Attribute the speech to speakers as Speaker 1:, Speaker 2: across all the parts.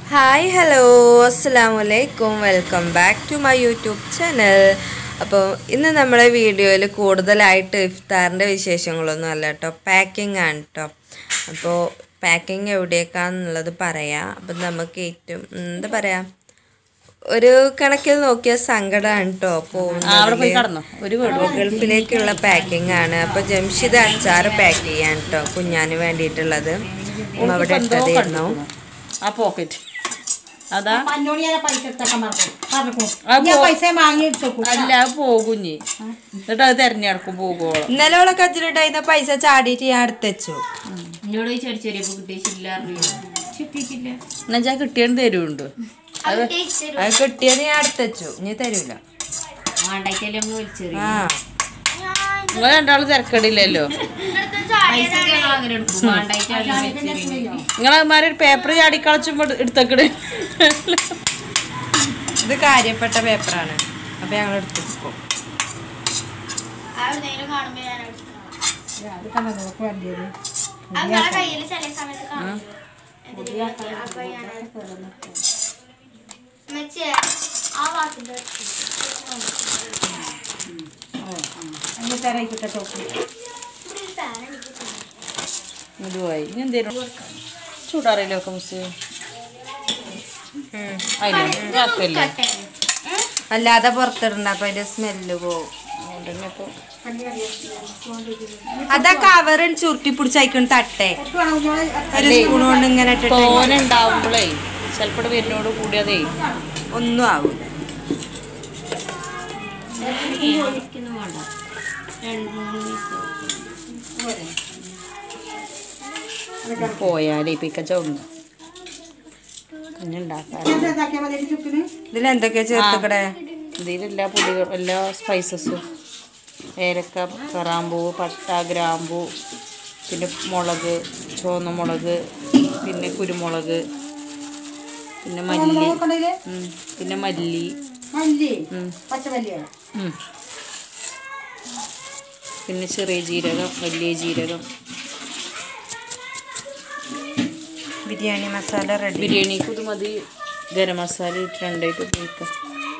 Speaker 1: Hi hello അസ്സാം വലൈക്കും welcome back to my YouTube channel അപ്പോൾ ഇന്ന് നമ്മുടെ വീഡിയോയിൽ കൂടുതലായിട്ട് ഇഫ്താറിൻ്റെ വിശേഷങ്ങളൊന്നും അല്ല കേട്ടോ പാക്കിംഗ് ആണ് കേട്ടോ അപ്പോൾ പാക്കിംഗ് എവിടേക്കാന്നുള്ളത് പറയാം അപ്പം നമുക്ക് ഏറ്റവും എന്താ പറയാ ഒരു കണക്കിൽ നോക്കിയ സങ്കടമാണ് കേട്ടോ
Speaker 2: അവിടെ പോയി
Speaker 1: പോകുന്നത്
Speaker 2: കടന്നോ ഒരു വീട്
Speaker 1: ഗൾഫിലേക്കുള്ള പാക്കിംഗ് ആണ് അപ്പോൾ ജംഷിദ് അച്ചാർ പാക്ക് ചെയ്യാൻ കേട്ടോ കുഞ്ഞാന് വേണ്ടിയിട്ടുള്ളത് ഉമ്മ അവിടെ ഇട്ടതായിരുന്നു
Speaker 2: ആ പോക്കറ്റ് അതാ
Speaker 3: അഞ്ഞൂറിയാ പൈസ എടുത്തൊക്കെ മറക്കും പറഞ്ഞു
Speaker 2: അത്
Speaker 3: ഞാൻ
Speaker 2: പോ-
Speaker 3: പൈസ വാങ്ങി എടുത്തോക്കും
Speaker 2: അല്ല അത് പോകുഞ്ഞി എന്നിട്ട് അത് തെരഞ്ഞെടുക്കും പോകുവോളം
Speaker 1: ഇന്നലെ ഓളെ കജിലുണ്ടായിരുന്ന പൈസ ചാടിയിട്ട് ഞാൻ എടുത്തുവെച്ചു
Speaker 4: എന്നോട് ചെറിയ ചെറിയ കിട്ടിയിട്ടില്ല കിട്ടിയിട്ടില്ല
Speaker 2: എന്നുവെച്ചാ കിട്ടിയത് തരുന്നുണ്ട്
Speaker 1: അത് കിട്ടിയത് ഞാൻ എടുത്തുവെച്ചു ഇനി തരൂല
Speaker 4: വേണ്ടായിട്ടല്ലേ നമ്മൾ വിളിച്ചെറിയ
Speaker 1: ആ
Speaker 2: നിങ്ങൾ രണ്ടാളും തിരക്കടില്ലല്ലോ
Speaker 4: പൈസ ഞങ്ങൾ അങ്ങനെ എടുക്കും വേണ്ടായിട്ടാണ് വിളിച്ചെറിയ
Speaker 2: നിങ്ങളമാര് ഒരു പേപ്പർ ചാടിക്കളച്ചുമ്പോ എടുത്തക്കട്
Speaker 1: ഇത് കാര്യപ്പെട്ട പേപ്പറാണ് അപ്പൊ ഞങ്ങൾ എടുത്തു വെക്കും
Speaker 3: അഞ്ഞൂറ്റി തരാം കിട്ടത്തോക്കും
Speaker 2: ഇതുമായി ഇനി എന്തേലും ചൂടാറിയില്ലോ ഒക്കെ മുസ് അതിന് കുഴപ്പമില്ല
Speaker 1: അല്ലാതെ പുറത്തിടണ്ട അപ്പൊ അതിന്റെ സ്മെല്ല് പോവും
Speaker 2: അതുകൊണ്ട് തന്നെ ഇപ്പൊ
Speaker 1: അതാ കവർ ചുരുട്ടി പിടിച്ചയക്കണം തട്ടെ ഒരു സ്പൂൺ കൊണ്ട് ഇങ്ങനെ ഇട്ടിട്ട്
Speaker 2: തോന ഉണ്ടാവുമ്പോഴേ ചിലപ്പോൾ വരുന്നോട് കൂടിയതേ
Speaker 1: ഒന്നും ആവൂല
Speaker 4: ഒരിക്കലും വേണ്ട രണ്ട് മൂന്ന് ദിവസം
Speaker 2: പോയാലേ പിക്കച്ച ഒന്ന് കഞ്ഞുണ്ടാക്കാൻ
Speaker 3: ഇതാക്കിയാൽ മതി ചുക്കിന്
Speaker 1: ഇതിലെന്തൊക്കെയാ ചേർത്തുക്കടെ
Speaker 2: ഇതിലെല്ലാ പൊടികളും എല്ലാ സ്പൈസസും ഏലക്ക കറാമ്പൂ പട്ട ഗ്രാമ്പൂ പിന്നെ മുളക് ചുവന്ന മുളക് പിന്നെ കുരുമുളക് പിന്നെ മല്ലി
Speaker 3: നോക്കണ്ടേ
Speaker 2: ഉം, പിന്നെ മല്ലി
Speaker 3: മല്ലി
Speaker 2: ഉം,
Speaker 3: പച്ചമല്ലിയോ
Speaker 2: ഉം. പിന്നെ ചെറിയ ജീരകം വലിയ ജീരകം
Speaker 1: ബിരിയാണി മസാല റെഡി
Speaker 2: ബിരിയാണിക്ക് ഇത് മതി ഗരം മസാല ഇട്ട് രണ്ടായിട്ട് ഉപയോഗിക്കാം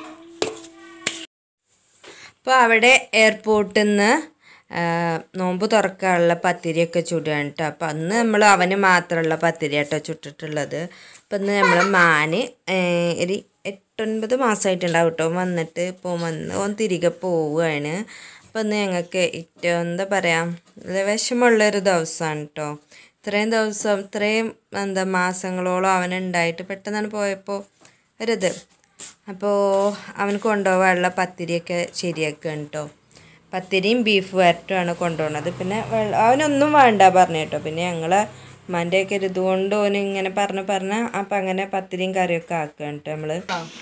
Speaker 1: അപ്പോൾ അവിടെ എയർപോർട്ടിൽ നിന്ന് നോമ്പ് തുറക്കാനുള്ള പത്തിരിയൊക്കെ ചുടുകയാണ് കേട്ടോ അപ്പം അന്ന് നമ്മൾ അവന് മാത്രമുള്ള പത്തിരി കേട്ടോ ചുട്ടിട്ടുള്ളത് അപ്പം ഇന്ന് നമ്മൾ മാന് ഏഹ്, ഒരു എട്ടൊൻപത് മാസമായിട്ടുണ്ടാവും കേട്ടോ വന്നിട്ട് ഇപ്പോൾ വന്ന് ഓൻ തിരികെ പോവുകയാണ് അപ്പം ഇന്ന് ഞങ്ങൾക്ക് ഏറ്റവും എന്താ പറയുക വിഷമമുള്ളൊരു ദിവസമാണ് കേട്ടോ ഇത്രയും ദിവസം ഇത്രയും എന്താ മാസങ്ങളോളം അവനുണ്ടായിട്ട് പെട്ടെന്നാണ് പോയപ്പോൾ ഒരിത് അപ്പോൾ അവന് കൊണ്ടുപോകാനുള്ള പത്തിരിയൊക്കെ ശരിയാക്കുകയാണ് കേട്ടോ പത്തിരിയും ബീഫ് വരട്ടുമാണ് കൊണ്ടുപോകുന്നത് പിന്നെ വെള്ള അവനൊന്നും വേണ്ട പറഞ്ഞു കേട്ടോ പിന്നെ ഞങ്ങൾ ഉമ്മാൻ്റെയൊക്കെ ഒരു ഇതുകൊണ്ട് ഓന് ഇങ്ങനെ പറഞ്ഞ് പറഞ്ഞ് അപ്പം അങ്ങനെ പത്തിരിയും കറിയൊക്കെ ആക്കുകയാണ് കേട്ടോ നമ്മൾ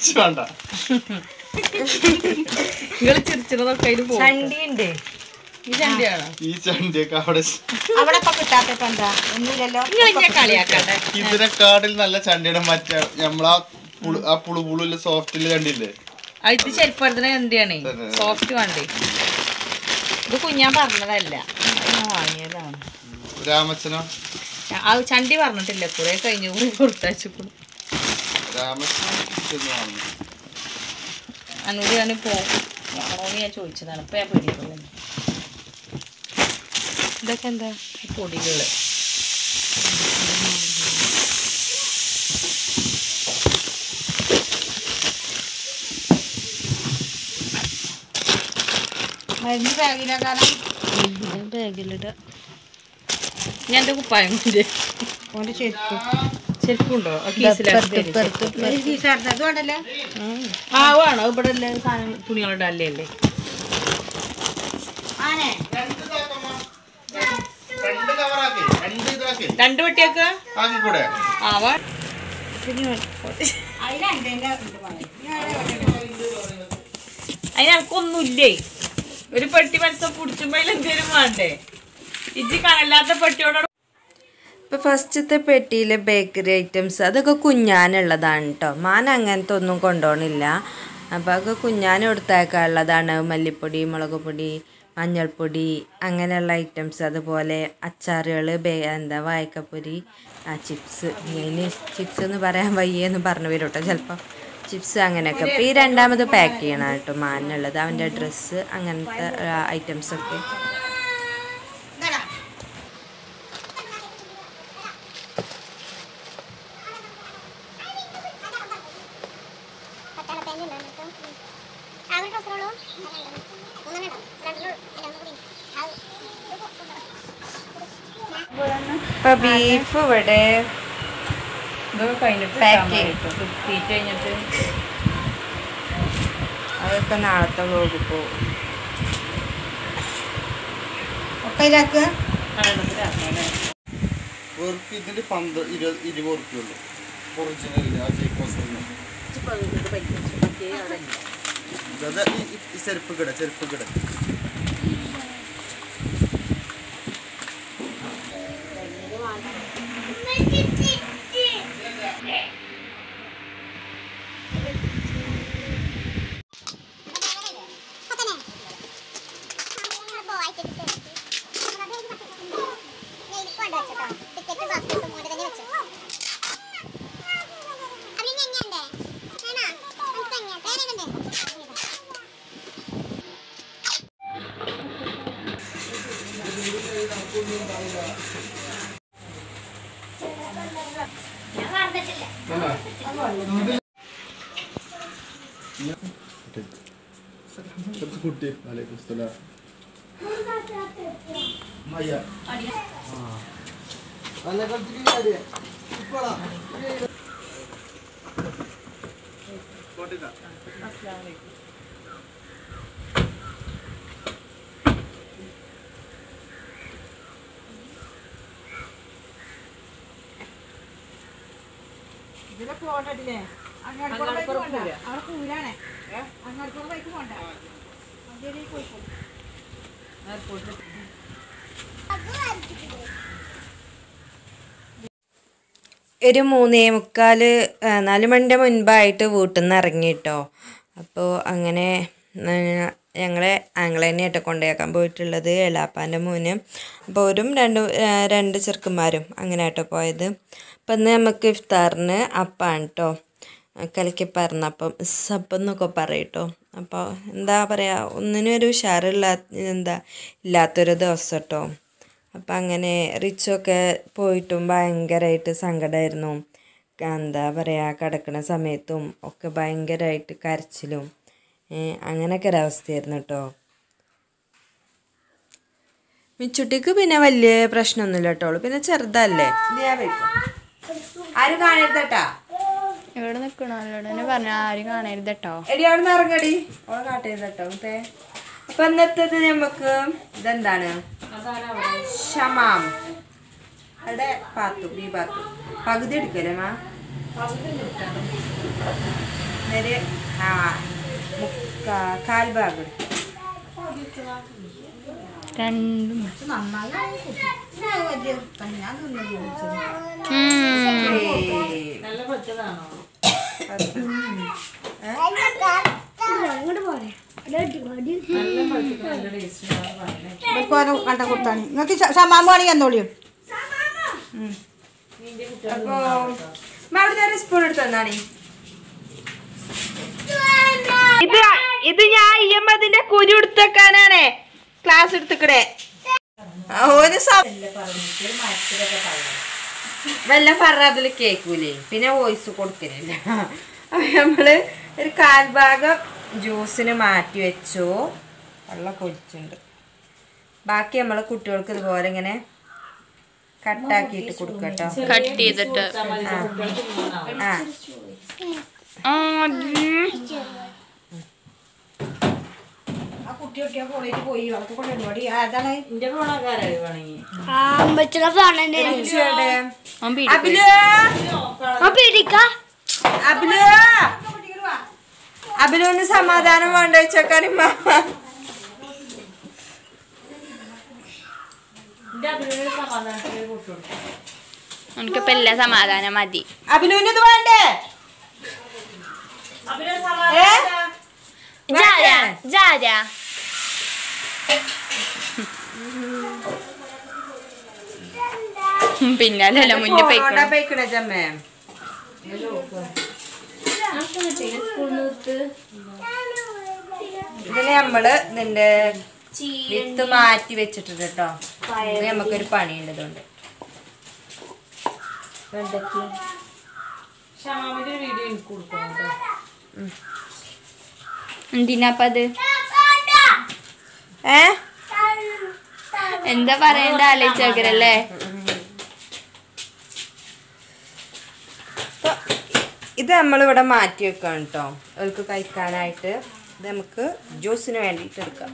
Speaker 2: നിങ്ങൾ ചിരിച്ചതൊക്കെ അതിൽ പോകും
Speaker 1: ചണ്ടിയുണ്ട്
Speaker 2: ഈ ചണ്ടിയാണോ
Speaker 5: ഈ ചണ്ടിയൊക്കെ അവിടെ
Speaker 3: അവിടെ ഇപ്പൊ കിട്ടാത്തപ്പോ എന്താ ഒന്നുമില്ലല്ലോ
Speaker 2: നിങ്ങൾ കളിയാക്കട്ടെ
Speaker 5: ഇതിനെക്കാട്ടിൽ നല്ല ചണ്ടിയുടെ മറ്റേ നമ്മളാ പുളു ആ പുളു പുളുള്ള സോഫ്റ്റില് കണ്ടില്ലേ
Speaker 2: ഇത് ചെരുപ്പത്തിന് എന്തിയാണ് സോഫ്റ്റ് വേണ്ടേ ഇത് കുഞ്ഞാൻ പറഞ്ഞതല്ല അത് ഞാൻ വാങ്ങിയതാണ്
Speaker 5: രാമച്ചനോ
Speaker 2: ആ ചണ്ടി പറഞ്ഞിട്ടില്ല കുറെ കഴിഞ്ഞു കുറെ കൊടുത്തയച്ചു
Speaker 5: രാമച്ചൻ ചെന്ന് വാങ്ങി.
Speaker 2: അന്നോട് ഞാൻ പോകും വാങ്ങണോന്ന് ഞാൻ ചോദിച്ചതാണ് ഇപ്പൊ ഞാൻ പിടിക്കുള്ളൂ
Speaker 1: ഇതൊക്കെ എന്താ
Speaker 2: ഈ പൊടികള്
Speaker 3: മരുന്ന് ബാഗിലാക്കാനും
Speaker 1: ബാഗിലിടുക
Speaker 2: ഞാൻ എന്റെ കുപ്പായം കൊണ്ട്
Speaker 3: ഓന്റെ ചെരുപ്പ്
Speaker 2: ശരിക്കുണ്ടോ ആ കീസിലാക്കി
Speaker 3: ഒരു ടീഷർട്ട് അത് വേണ്ടല്ലോ
Speaker 2: ആ വേണോ ഇവിടെ അല്ലേ സാധനം തുണികളുടെ അല്ലേ അല്ലേ
Speaker 3: ആനെ
Speaker 5: രണ്ട് കവറാക്കി രണ്ട് ഇതാക്കി
Speaker 2: രണ്ട് വെട്ടിയൊക്കെ
Speaker 5: ആക്കി കൂടെ
Speaker 2: ആവാ
Speaker 3: അതിലെന്റെ ഉണ്ട് മോനെ.
Speaker 2: അതിന് എനക്കൊന്നുമില്ലേ ഒരു പെട്ടി മനസ്സം പിടിച്ചുമ്പോ എന്തേലും വേണ്ടേ ഇജ്ജി കനല്ലാത്ത പെട്ടിയോടെ
Speaker 1: ഇപ്പം ഫസ്റ്റത്തെ പെട്ടിയിലെ ബേക്കറി ഐറ്റംസ് അതൊക്കെ കുഞ്ഞാനുള്ളതാണ് കേട്ടോ മാൻ അങ്ങനത്തെ ഒന്നും കൊണ്ടുപോകണില്ല അപ്പോൾ അതൊക്കെ കുഞ്ഞാൻ കൊടുത്തേക്കാനുള്ളതാണ് മല്ലിപ്പൊടി മുളക് പൊടി മഞ്ഞൾപ്പൊടി അങ്ങനെയുള്ള ഐറ്റംസ് അതുപോലെ അച്ചാറുകൾ ബേ എന്താ വായക്കപ്പൊരി ആ ചിപ്സ് ഇനി ചിപ്സ് എന്ന് പറയാൻ വയ്യെന്ന് പറഞ്ഞു വരും കേട്ടോ ചിലപ്പോൾ ചിപ്സ് അങ്ങനെയൊക്കെ അപ്പോൾ ഈ രണ്ടാമത് പാക്ക് ചെയ്യണം കേട്ടോ മാനുള്ളത് അവൻ്റെ ഡ്രസ്സ് അങ്ങനത്തെ ഐറ്റംസ് ഒക്കെ ഇപ്പൊ ബീഫ് ഇവിടെ
Speaker 2: ഇതൊക്കെ കഴിഞ്ഞിട്ട്
Speaker 1: Pack
Speaker 2: ഇട്ടാ മതി
Speaker 1: ചെയ്യും.
Speaker 2: കേട്ടോ. കുത്തിയിട്ട് കഴിഞ്ഞിട്ട്
Speaker 1: അതൊക്കെ നാളത്തെ വ്ലോഗ് പോകും
Speaker 3: ഒക്കെ ഇതിലാക്കുക
Speaker 2: വെള്ളത്തിലാക്കാം അല്ലേ
Speaker 5: വെറുപ്പ് ഇതിന് പന്ത് ഇരുപത് ഇരുപത് ഉറുപ്പിയുള്ളൂ ഒറിജിനലിന് ആ ജയ്ക്ക് മസാല ഇത് ഈ- ഈ- ഈ ചെരുപ്പ് കിട ചെരുപ്പ് കിട കുട്ടി വലൈക്കും സലാം മയ്യ അല്ല കളിച്ചിട്ട് ഇപ്പോഴാ
Speaker 3: ഇതിലൊക്കെ ഓടട്ടില്ലേ അങ്ങാടിപ്പുറം ബൈക്ക് പോണ്ട അവിടെ പൂരാണേ അങ്ങാടിപ്പുറം ബൈക്ക് പോണ്ട അതിലേക്ക് പോയിക്കോളൂ
Speaker 1: ഒരു മൂന്നേ മുക്കാൽ ആ, നാല് മണിൻ്റെ മുൻപായിട്ട് വീട്ടിൽ നിന്ന് ഇറങ്ങി കേട്ടോ അപ്പോൾ അങ്ങനെ ആ, ഞങ്ങളെ ആങ്ങളെ തന്നെയായിട്ട് കൊണ്ടുപോയേക്കാൻ പോയിട്ടുള്ളത് എളാപ്പാൻ്റെ മോന് അപ്പോൾ ഒരു രണ്ട് ആ, രണ്ട് ചെറുക്കന്മാരും അങ്ങനെ ആട്ടോ പോയത് അപ്പം ഇന്ന് നമുക്ക് ഇഫ്താറിന് അപ്പാണ് കേട്ടോ കലക്കി പറഞ്ഞപ്പം സപ്പം എന്നൊക്കെ പറയും കേട്ടോ അപ്പോൾ എന്താ പറയുക ഒന്നിനും ഒരു ഉഷാറില്ല എന്താ ഇല്ലാത്തൊരു ദിവസം കേട്ടോ അപ്പം അങ്ങനെ റിച്ചൊക്കെ പോയിട്ടും ഭയങ്കരമായിട്ട് സങ്കടമായിരുന്നു എന്താ പറയുക കിടക്കുന്ന സമയത്തും ഒക്കെ ഭയങ്കരമായിട്ട് കരച്ചിലും ഏ, അങ്ങനെയൊക്കെ ഒരവസ്ഥയായിരുന്നു കേട്ടോ മിച്ചുട്ടിക്ക് പിന്നെ വലിയ പ്രശ്നമൊന്നുമില്ല കേട്ടോ ഓള് പിന്നെ ചെറുതല്ലേ ആരും കാണരുത് കേട്ടാ
Speaker 6: ഇവിടെ നിക്കണല്ലോട് തന്നെ പറഞ്ഞു ആരും കാണരുത് കേട്ടോ
Speaker 1: എടി അവിടെ നിന്ന് ഇറങ്ങടി ഓളെ കാട്ടരുത് കേട്ടോ മുത്തേ അപ്പൊ ഇന്നത്തേത് നമുക്ക് ഇതെന്താണ് ഷമാം അവിടെ പാത്തു ബി പാത്തു പകുതി എടുക്കല്ലേ മാ നേരെ ആ മുക്കാ കാൽ ഭാഗം എടുക്കും
Speaker 6: രണ്ടും
Speaker 3: ഞാൻ തിന്നത് ചോദിച്ചത്
Speaker 1: ഏയ്.
Speaker 2: നല്ല പൊച്ചതാണോ നല്ല പൊളിച്ചിട്ട് നല്ല ടേസ്റ്റ് ഉണ്ടാവും പറയുന്നത്
Speaker 3: ഇവർക്ക് ഓരോ കണ്ട കൊടുത്താണ് നിങ്ങൾക്ക് സമാൻ വേണമെങ്കിൽ എന്നോളിയും
Speaker 1: അപ്പൊ മാ അവിടുത്തെ ഒരു സ്പൂൺ എടുത്ത് തന്നാണി ഇത് ഇത് ഞാൻ അയ്യമ്മ അതിന്റെ കുരു എടുത്തേക്കാനാണേ ക്ലാസ് എടുത്തുക്കടേ ഒരു സം- വല്ല പറ അതിൽ കേക്കൂലേ പിന്നെ വോയിസ് കൊടുക്കലില്ല അപ്പൊ നമ്മള് ഒരു കാൽഭാഗം ജ്യൂസിന് മാറ്റി വെച്ചു വെള്ളം കൊടിച്ചുണ്ട് ബാക്കി നമ്മള് കുട്ടികൾക്ക് ഇതുപോലെ ഇങ്ങനെ കട്ടാക്കിയിട്ട് കൊടുക്കട്ടോ
Speaker 6: കട്ട് ചെയ്തിട്ട്
Speaker 1: ആ
Speaker 3: ആ കുട്ടി കുട്ടിയെ കോളേജിൽ പോയി അവർക്ക് കൊണ്ടുപോയി അതാണ്
Speaker 2: എന്റെ ഫോണക്കാരായി വേണമെങ്കിൽ
Speaker 1: ഇച്ചിരിയുടെ
Speaker 6: അവൻ പിടി
Speaker 1: അബില് അബില് അബിലുവിന് സമാധാനം വേണ്ട വെച്ചേക്കാണിമ്മ
Speaker 2: എന്റെ അഭിനയ സമാധാനത്തിൽ കൂട്ടുകൊടുക്കും
Speaker 6: എനിക്കിപ്പോ എല്ലാ സമാധാനം മതി
Speaker 1: അബിലുവിന് ഇത് വേണ്ടേ
Speaker 2: അഭിനയ
Speaker 1: ഏ?
Speaker 6: ജാര ജാര പിന്നാലല്ല മുന്നിൽ പോയിക്കോളും
Speaker 1: പോയിക്കണേ ജമ്മേ ഇതിന് നമ്മള് നിന്റെ വിത്ത് മാറ്റി വെച്ചിട്ടുണ്ട് കേട്ടോ ഇത് നമുക്കൊരു പണിയുണ്ട് ഇതുകൊണ്ട്
Speaker 2: ഷമാമിന്റെ ഒരു വീഡിയോ എനിക്ക് കൊടുക്കണം കേട്ടോ
Speaker 6: എന്തിനാപ്പത്
Speaker 1: ഏ
Speaker 6: എന്താ പറയണ്ട ആലോചിച്ചോക്കരല്ലേ
Speaker 1: അപ്പൊ ഇത് നമ്മളിവിടെ മാറ്റി വെക്കാം കേട്ടോ അവർക്ക് കഴിക്കാനായിട്ട് ഇത് നമുക്ക് ജ്യൂസിന് വേണ്ടിയിട്ട് എടുക്കാം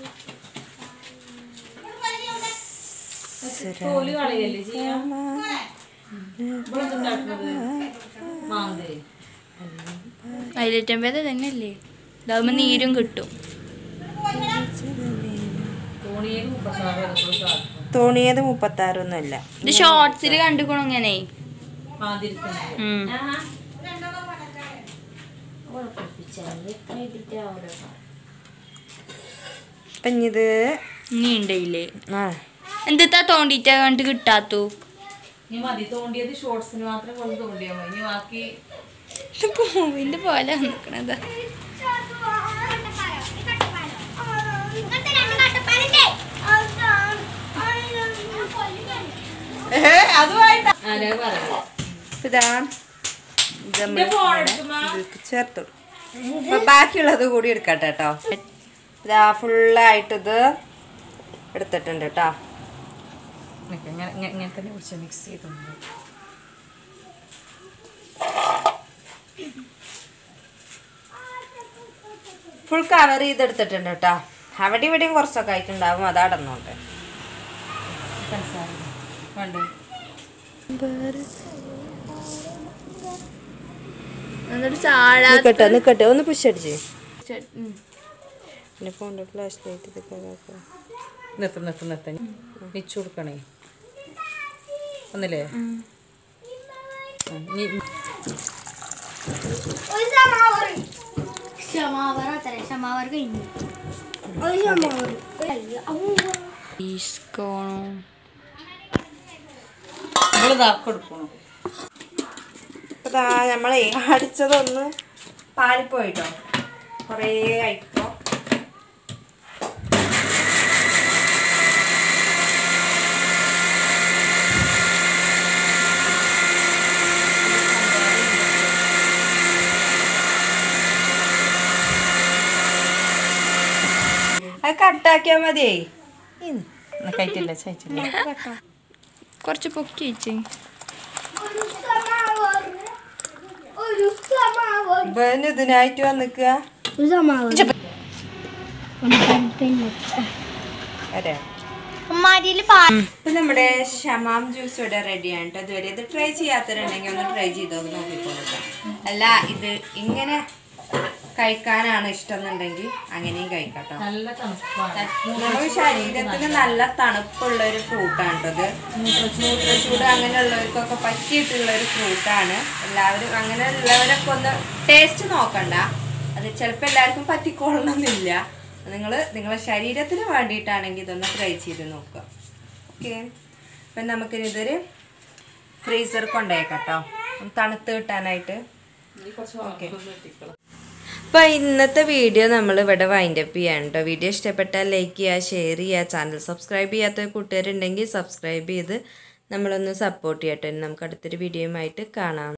Speaker 2: തോല് കളയല്ലേ ചെയ്യാം മാന്തേ
Speaker 6: അതിലേറ്റമ്പത് തന്നെയല്ലേ ഇതാവുമ്പോ നീരും കിട്ടും
Speaker 2: തോണിയേക്ക് മുപ്പത്താറ് വരെ
Speaker 1: തോണിയത് മുപ്പത്താറൊന്നുമല്ല
Speaker 6: ഇത് ഷോർട്സിൽ കണ്ടുക്കണു ഇങ്ങനെ
Speaker 2: മാതിരിക്കുന്നത്
Speaker 6: ഉം.
Speaker 1: അപ്പം ഇനിയിത്
Speaker 6: ഇനി ഉണ്ടയില്ലേ
Speaker 1: ആ
Speaker 6: എന്താ തോണ്ടിട്ടാ കണ്ട് കിട്ടാത്തു
Speaker 2: ഇനി മതി തോണ്ടിയത് ഷോർട്സിന് മാത്രം കൊണ്ട് തോണ്ടിയാൽ മതി ഇനി ബാക്കി
Speaker 6: ഇത് പൂവിന്റെ പോലെ നിക്കണത്
Speaker 2: ആരാ പറയാ
Speaker 1: ഇതാ ഇത് നമ്മൾ ഇതിലേക്ക് ചേർത്ത് കൊടുക്കും. അപ്പൊ ബാക്കിയുള്ളത് കൂടി എടുക്കട്ടെ കേട്ടോ ഇതാ ഫുള്ളായിട്ട് ഇത് എടുത്തിട്ടുണ്ട് കേട്ടോ
Speaker 2: നിക്ക് ഇങ്ങനെ ഇങ്ങനെ ഇങ്ങനെ തന്നെ കുറച്ച് മിക്സ് ചെയ്തു
Speaker 1: ഫുൾ കവർ ചെയ്തെടുത്തിട്ടുണ്ട് കേട്ടോ അവിടെ ഇവിടെയും കുറച്ചൊക്കെ ആയിട്ടുണ്ടാവും അതടന്നോണ്ട്
Speaker 2: പഞ്ചസാര വേണ്ടേ
Speaker 6: എന്നിട്ട് ചാടാ
Speaker 1: നിക്കട്ടെ നിക്കട്ടെ ഒന്ന് പുഷടിച്ച് പിന്നെ ഫോണിന്റെ ഫ്ലാഷ് ലൈറ്റ് ഇതൊക്കെ ഇതാക്കാം.
Speaker 2: നിർത്ത് നിർത്ത് നിർത്ത വെച്ചു കൊടുക്കണേ ഒന്നില്ലേ ഉം, ഇനി
Speaker 6: ഈസ്കോണോ
Speaker 2: നമ്മളിതാക്കി എടുക്കണം
Speaker 1: അപ്പൊ ദാ നമ്മളെ അടിച്ചതൊന്ന് പാളിപ്പോയിട്ടോ കുറേ ആയിട്ടോ അത് കട്ടാക്കിയാ മതിയേ
Speaker 2: കഴിച്ചില്ല ചായച്ചില്ല
Speaker 6: കുറച്ച് പൊക്കി വെച്ച്
Speaker 1: ഇവന് ഇതിനായിട്ട് വന്നിക്കുക അതെ ഇപ്പൊ നമ്മുടെ ഷമാം ജ്യൂസ് ഇവിടെ റെഡിയാണ് കേട്ടോ ഇതുവരെ ഇത് ട്രൈ ചെയ്യാത്തവരുണ്ടെങ്കിൽ ഒന്ന് ട്രൈ ചെയ്തോ നോക്കിക്കോളൂ അല്ല ഇത് ഇങ്ങനെ കഴിക്കാനാണ് ഇഷ്ടം എന്നുണ്ടെങ്കിൽ അങ്ങനെയും കഴിക്കാട്ടോ
Speaker 2: നല്ല തണുപ്പാണ്
Speaker 1: നമ്മുടെ ശരീരത്തിന് നല്ല തണുപ്പുള്ള ഒരു ഫ്രൂട്ടാണ് കേട്ടോ ഇത് മൂത്രച്ചൂട് അങ്ങനെയുള്ളവർക്കൊക്കെ പറ്റിയിട്ടുള്ള ഒരു ഫ്രൂട്ടാണ് എല്ലാവരും അങ്ങനെ ഉള്ളവരൊക്കെ ഒന്ന് ടേസ്റ്റ് നോക്കണ്ട അത് ചിലപ്പോൾ എല്ലാവർക്കും പറ്റിക്കൊള്ളണമെന്നില്ല നിങ്ങൾ നിങ്ങളെ ശരീരത്തിന് വേണ്ടിയിട്ടാണെങ്കിൽ ഇതൊന്ന് ട്രൈ ചെയ്ത് നോക്കുക ഓക്കെ അപ്പം നമുക്കിനി ഇതൊരു ഫ്രീസർ കൊണ്ടുപോയേക്കാട്ടോ തണുത്ത് കിട്ടാനായിട്ട് ഓക്കെ അപ്പോൾ ഇന്നത്തെ വീഡിയോ നമ്മൾ ഇവിടെ വൈൻഡ് അപ്പ് ചെയ്യാൻ കേട്ടോ വീഡിയോ ഇഷ്ടപ്പെട്ടാൽ ലൈക്ക് ചെയ്യുക ഷെയർ ചെയ്യുക ചാനൽ സബ്സ്ക്രൈബ് ചെയ്യാത്ത കൂട്ടുകാരുണ്ടെങ്കിൽ സബ്സ്ക്രൈബ് ചെയ്ത് നമ്മളൊന്ന് സപ്പോർട്ട് ചെയ്യട്ടെ ഇനി നമുക്ക് അടുത്തൊരു വീഡിയോയുമായിട്ട് കാണാം